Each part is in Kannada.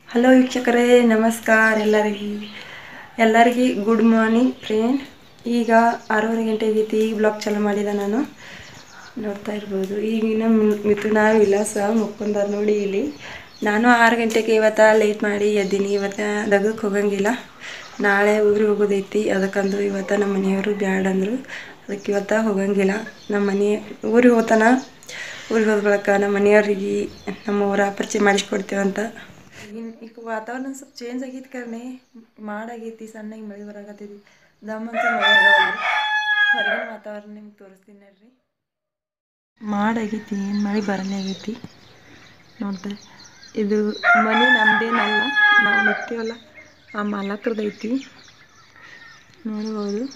ಹಲೋ ವೀಕ್ಷಕರೇ ನಮಸ್ಕಾರ ಎಲ್ಲರಿಗೆ ಎಲ್ಲರಿಗೆ ಗುಡ್ ಮಾರ್ನಿಂಗ್ ಫ್ರೆಂಡ್ ಈಗ ಆರೂವರೆ ಗಂಟೆ ಆಗೈತಿ ಈಗ ಬ್ಲಾಗ್ ಚಾಲು ಮಾಡಿದೆ ನಾನು ನೋಡ್ತಾ ಇರ್ಬೋದು ಈಗಿನ ಮಿ- ಮಿಥುನ ವಿಲಾಸ ಮುಕ್ಕೊಂಡಾರ ನೋಡಿ ಇಲ್ಲಿ ನಾನು ಆರು ಗಂಟೆಗೆ ಇವತ್ತು ಲೇಟ್ ಮಾಡಿ ಎದ್ದೀನಿ ಇವತ್ತು ದಗಕ್ಕೆ ಹೋಗಂಗಿಲ್ಲ ನಾಳೆ ಊರಿಗೆ ಹೋಗೋದೈತಿ ಅದಕ್ಕಂದು ಇವತ್ತು ನಮ್ಮ ಮನೆಯವರು ಬ್ಯಾಡ ಅಂದರು ಅದಕ್ಕೆ ಇವತ್ತು ಹೋಗಂಗಿಲ್ಲ ನಮ್ಮ ಮನೆ ಊರಿಗೆ ಹೋತಾನ ಊರಿಗೆ ಹೋದ ಬಳಿಕ ನಮ್ಮ ಮನೆಯವ್ರಿಗೆ ನಮ್ಮ ಊರ ಪರಿಚಯ ಮಾಡಿಸ್ಕೊಡ್ತೇವಂತ ಇನ್- ಈಗ ವಾತಾವರಣ ಸ್ವಲ್ಪ ಚೇಂಜ್ ಆಗೈತಿ ಕರ್ನೆ ಮಾಡಾಗೈತಿ ಸಣ್ಣಗೆ ಮಳೆ ಬರಾಕತ್ತೈತಿ ದಮ್ಮಂತ ಮಳೆ ಆಗವಲ್ರಿ ಹೊರಗಿನ ವಾತಾವರಣ ನಿಮ್ಗೆ ತೋರಿಸ್ತೀನಿ ನೋಡ್ರಿ ಮಾಡಾಗೈತಿ ಏನು ಮಳೆ ಬರಲೇ ಆಗೈತಿ ನೋಡ್ರಿ ಇದು ಮನೆ ನಮ್ದೇನಲ್ಲ ನಾವು ನಿಂತೀವಲ್ಲ ಆ ಮಾಲಕ್ರದೈತಿ ನೋಡ್ಬೋದು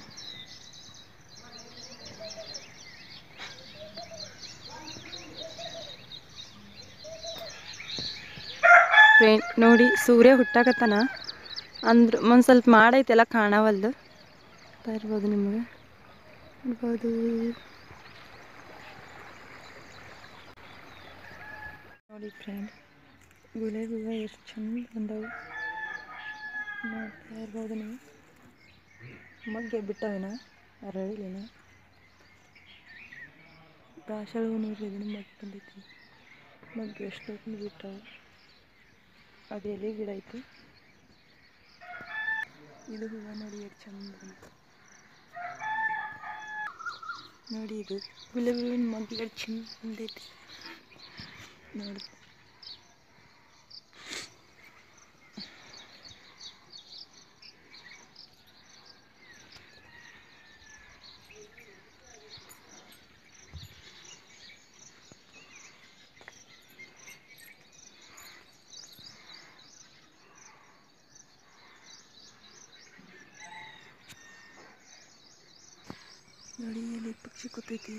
ಫ್ರೆಂಡ್ ನೋಡಿ ಸೂರ್ಯ ಹುಟ್ಟಾಕತ್ತಾನ ಅಂದ್ರೆ ಒಂದು ಸ್ವಲ್ಪ ಮಾಡೈತೆಲ್ಲ ಕಾಣವಲ್ದು ನೋಡ್ತಾ ಇರ್ಬೋದು ನಿಮಗೆ ನೋಡ್ಬೋದು ನೋಡಿ ಫ್ರೆಂಡ್ ಗುಲಾಬಿ ಹೂವು ಎಷ್ಟು ಚಂದ ಬಂದವು ನೋಡ್ತಾ ಇರ್ಬೋದು ನೀವು ಮಗ್ಗೆ ಬಿಟ್ಟವೇನ ಅರಳಿನ ದಾಸಳ ಹೂ ನೋಡ್ರಿ ಇದನ್ನು ಮಗ್ಗೆ ಬಂದೈತಿ ಮಗ್ಗೆ ಎಷ್ಟು ಬಿಟ್ಟವು ಅದು ಎಲೆ ಗಿಡ ಐತಿ ಇದು ಹೂವು ನೋಡಿ ಎಷ್ಟು ಚಂದ ಬಂತು ನೋಡಿ ಇದು ಗುಲಾಬಿ ಹೂವಿನ ಮಗ್ಗಿ ಎಷ್ಟು ಚಂದ ಬಂದೈತಿ ನೋಡಿ ನೋಡಿ ಇಲ್ಲಿ ಪಕ್ಷಿ ಕೂತೈತಿ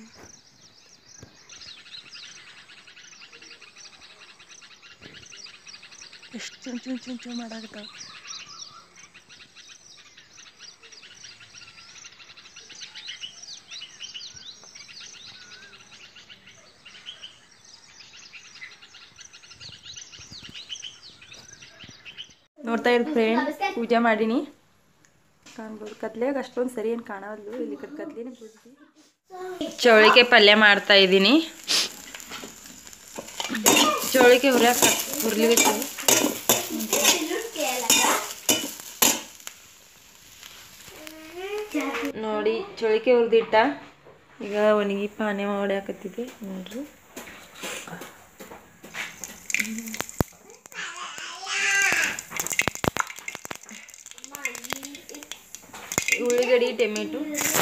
ಎಷ್ಟು ಚುಮ್ ಚುಮ್ ಚುಮ್ ಚುಮ್ ಮಾಡಾಕತ್ತಾವ ನೋಡ್ತಾ ಇರ್ ಫ್ರೆಂಡ್ ಪೂಜೆ ಮಾಡೀನಿ ಕಾಣ್ಬೋದು ಕತ್ಲೆಯಾಗ ಅಷ್ಟೊಂದು ಸರಿ ಏನು ಕಾಣವಲ್ದು ಇಲ್ಲಿ ಕಡೆ ಕತ್ಲಿನೇ ಪೂಜೆ ಚೌಳಿಕೆ ಪಲ್ಯ ಮಾಡ್ತಾ ಇದ್ದೀನಿ ಚೌಳಿಕೆ ಹುರಿಯಾಕ ಹುರ್ಲಿಕ್ಕೆ ನೋಡಿ ಚೌಳಿಕೆ ಹುರಿದಿಟ್ಟ ಈಗ ಒಣಗಿ ಪಾನೆ ಹೊಡ್ಯಾಕತ್ತಿದ್ದೆ ನೋಡ್ರಿ ಉಳ್ಳಿಗಡ್ಡಿ ಟೊಮೆಟೊ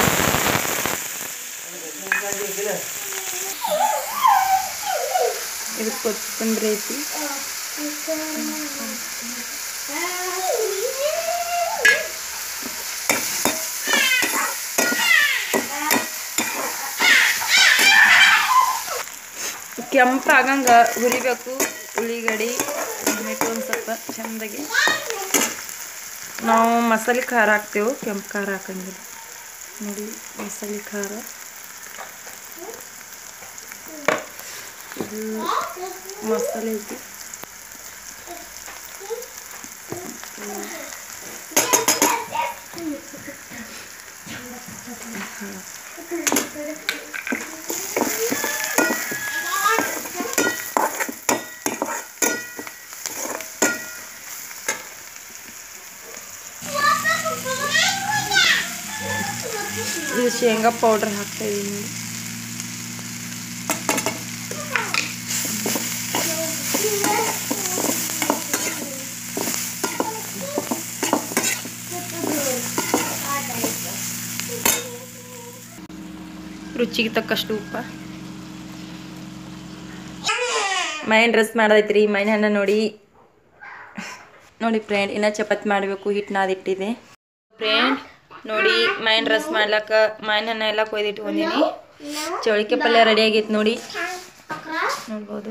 ಇದು ಕೊತ್ತಂಬರಿ ಐತಿ ಕೆಂಪಾಗಂಗ ಹುರಿಬೇಕು ಉಳ್ಳಿಗಡ್ಡಿ ಟೊಮೆಟೊ ಒಂದು ಸ್ವಲ್ಪ ಚೆಂದಾಗಿ ನಾವು ಮಸಾಲೆ ಖಾರ ಹಾಕ್ತೇವೆ ಕೆಂಪು ಖಾರ ಹಾಕಂಗಿಲ್ಲ ನೋಡಿ ಮಸಾಲೆ ಖಾರ ಇದು ಮಸಾಲೆ ಐತಿ ಇದು ಶೇಂಗಾ ಪೌಡ್ರ್ ಹಾಕ್ತಾ ಇದೀನಿ ರುಚಿಗೆ ತಕ್ಕಷ್ಟು ಉಪ್ಪ ಮೈನ್ ಡ್ರೆಸ್ ಮಾಡೋದೈತ್ರಿ ಮೈನ್ ಹಣ್ಣ ನೋಡಿ ನೋಡಿ ಫ್ರೆಂಡ್ ಇನ್ನ ಚಪಾತಿ ಮಾಡಬೇಕು ಹಿಟ್ಟು ನಾದಿಟ್ಟಿದೆ ಫ್ರೆಂಡ್ ನೋಡಿ ಮೈನ್ ಡ್ರೆಸ್ ಮಾಡ್ಲಕ್ಕ ಮೈನ್ ಹಣ್ಣ ಎಲ್ಲ ಕೊಯ್ದಿಟ್ಕೊಂಡಿನಿ ಚೌಳಿಕೆ ಪಲ್ಯ ರೆಡಿ ಆಗೈತೆ ನೋಡಿ ನೋಡ್ಬೋದು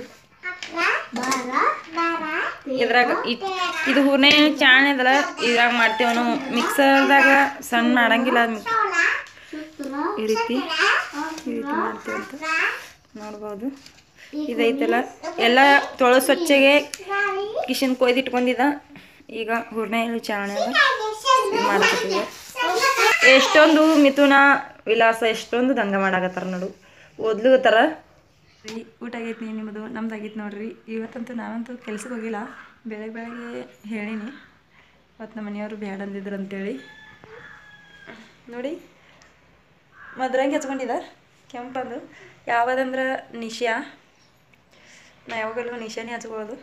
ಇದ್ರಾಗ ಇಟ್- ಇದು ಹೂರ್ನೆ ಚಾಣ್ ಇದಲ್ಲ ಇದ್ರಾಗ ಮಾಡ್ತೇವೆ ನಾವು ಮಿಕ್ಸರ್ದಾಗ ಸಣ್ಣ ಮಾಡಂಗಿಲ್ಲ ಅದು ಈ ರೀತಿ ಈ ರೀತಿ ಮಾಡ್ತೇವೆ ಅಂತ ನೋಡ್ಬೋದು ಇದೈತಲ್ಲ ಎಲ್ಲ ತೊಳೆ ಸ್ವಚ್ಛಗೆ ಕಿಶನ್ ಕೊಯ್ದು ಇಟ್ಕೊಂಡಿದ್ದ ಈಗ ಹೂರ್ಣ ಎಲ್ಲಿ ಚಾವಣ್ಯಾಗ ಇದು ಮಾಡಕತ್ತೀವಿ ಎಷ್ಟೊಂದು ಮಿಥುನ ವಿಲಾಸ ಎಷ್ಟೊಂದು ದಂಗ ಮಾಡಾಕತ್ತಾರ ನೋಡು ಓದ್ಲುಗತ್ತಾರ ಊಟ ಆಗೈತಿ ನಿಮ್ಮದು ನಮ್ದು ಆಗೈತಿ ನೋಡ್ರಿ ಇವತ್ತಂತೂ ನಾವಂತೂ ಕೆಲ್ಸಕ್ಕೆ ಹೋಗಿಲ್ಲ ಬೆಳಗ್ಗೆ ಬೆಳಗ್ಗೆ ಹೇಳೀನಿ ಮತ್ತು ನಮ್ಮ ಮನೆಯವರು ಬೇಡ ಅಂದಿದ್ರು ಅಂತೇಳಿ ನೋಡಿ ಮದ್ರಂಗಿ ಹಚ್ಕೊಂಡಿದ ಕೆಂಪಂದು ಯಾವುದಂದ್ರೆ ನಿಶಾ ನಾ ಯಾವಾಗಲೂ ನಿಶಾನೇ ಹಚ್ಕೊಳ್ಳೋದು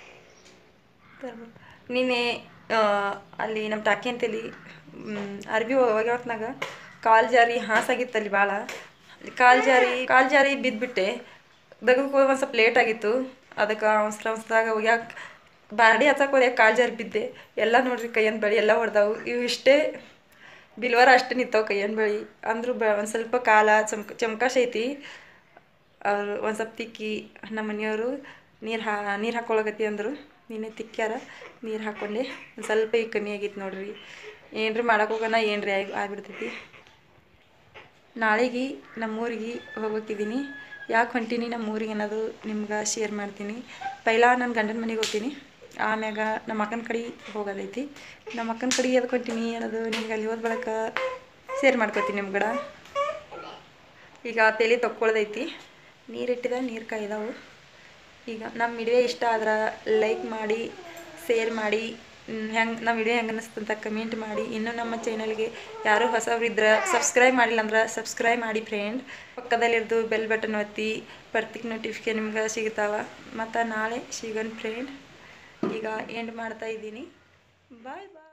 ನಿನ್ನೆ ಆ, ಅಲ್ಲಿ ನಮ್ಮ ಟಾಕಿ ಅಂತೇಳಿ ಅರ್ಬಿ ಒಗ್ಯಾವತ್ನಾಗ ಕಾಲು ಜಾರಿ ಹಾಸಾಗಿತ್ತಲ್ಲಿ ಭಾಳ ಕಾಲು ಜಾರಿ ಕಾಲು ಜಾರಿ ಬಿದ್ದುಬಿಟ್ಟೆ ದಗಕ್ಕೆ ಹೋಗಿ ಒಂದು ಸ್ವಲ್ಪ ಲೇಟ್ ಆಗಿತ್ತು ಅದಕ್ಕೆ ಅವಸರ ಅವಸರದಾಗ ಒಗ್ಯಾಕ ಬಾಡಿ ಹಚ್ಚಕ್ಕೆ ಹೋದೆ ಕಾಲು ಜಾರಿ ಬಿದ್ದೆ ಎಲ್ಲ ನೋಡ್ರಿ ಕೈಯನ್ ಬಳಿ ಎಲ್ಲ ಹೊಡೆದವು ಇವು ಇಷ್ಟೇ ಬಿಲ್ವಾರ ಅಷ್ಟೇ ನಿಂತಾವು ಕೈಯನ್ ಬಳಿ ಅಂದ್ರೂ ಬ ಒಂದು ಸ್ವಲ್ಪ ಕಾಲ ಚಮ್ಕ ಚಮ್ಕಾಶ ಐತಿ ಅವ್ರು ಒಂದು ಸ್ವಲ್ಪ ತಿಕ್ಕಿ ನಮ್ಮ ಮನೆಯವರು ನೀರು ಹಾ ನೀರು ಹಾಕ್ಕೊಳಕತ್ತಿ ಅಂದರು ನಿನ್ನೆ ತಿಕ್ಕ್ಯಾರ ನೀರು ಹಾಕ್ಕೊಂಡೆ ಒಂದು ಸ್ವಲ್ಪ ಈಗ ಕಮ್ಮಿ ಆಗೈತಿ ನೋಡ್ರಿ ಏನ್ರಿ ಮಾಡಕ್ಕೆ ಹೋಗೋಣ ಏನ್ರಿ ಆಗಿ ಆಗ್ಬಿಡ್ತೈತಿ ನಾಳೆಗೆ ನಮ್ಮೂರಿಗೆ ಹೋಗೋಕಿದ್ದೀನಿ ಯಾಕೆ ಹೊಂಟೀನಿ ನಮ್ಮೂರಿಗೆ ಅನ್ನೋದು ನಿಮ್ಗೆ ಶೇರ್ ಮಾಡ್ತೀನಿ ಪೈಲಾ ನನ್ನ ಗಂಡನ ಮನೆಗೆ ಹೋಗ್ತೀನಿ ಆಮ್ಯಾಗ ನಮ್ಮ ಅಕ್ಕನ ಕಡೆ ಹೋಗೋದೈತಿ ನಮ್ಮ ಅಕ್ಕನ ಕಡೆ ಎದಕ್ಕೆ ಹೊಂಟೀನಿ ಅನ್ನೋದು ನಿಮ್ಗೆ ಅಲ್ಲಿ ಹೋದ ಬಳಿಕ ಶೇರ್ ಮಾಡ್ಕೊತೀನಿ ನಿಮ್ಮ ಕಡೆ ಈಗ ತಲೆ ತೊಕ್ಕೊಳ್ದೈತಿ ನೀರಿಟ್ಟಿದ ನೀರು ಕಾಯ್ದಾವು ಈಗ ನಮ್ಮ ವಿಡಿಯೋ ಇಷ್ಟ ಆದ್ರೆ ಲೈಕ್ ಮಾಡಿ ಶೇರ್ ಮಾಡಿ ಹೆಂಗೆ ನಮ್ಮ ವಿಡಿಯೋ ಹೆಂಗೆ ಅನ್ನಿಸ್ತು ಅಂತ ಕಮೆಂಟ್ ಮಾಡಿ ಇನ್ನೂ ನಮ್ಮ ಚಾನಲ್ಗೆ ಯಾರೂ ಹೊಸಬ್ರಿದ್ರೆ ಸಬ್ಸ್ಕ್ರೈಬ್ ಮಾಡಿಲ್ಲ ಅಂದ್ರೆ ಸಬ್ಸ್ಕ್ರೈಬ್ ಮಾಡಿ ಫ್ರೆಂಡ್ ಪಕ್ಕದಲ್ಲಿರ್ದು ಬೆಲ್ ಬಟನ್ ಒತ್ತಿ ಪ್ರತಿಕ್ ನೋಟಿಫಿಕೇಶನ್ ನಿಮ್ಗೆ ಸಿಗ್ತಾವ ಮತ್ತು ನಾಳೆ ಸಿಗೋಣ ಫ್ರೆಂಡ್ ಈಗ ಎಂಡ್ ಮಾಡ್ತಾ ಇದ್ದೀನಿ ಬಾಯ್ ಬಾಯ್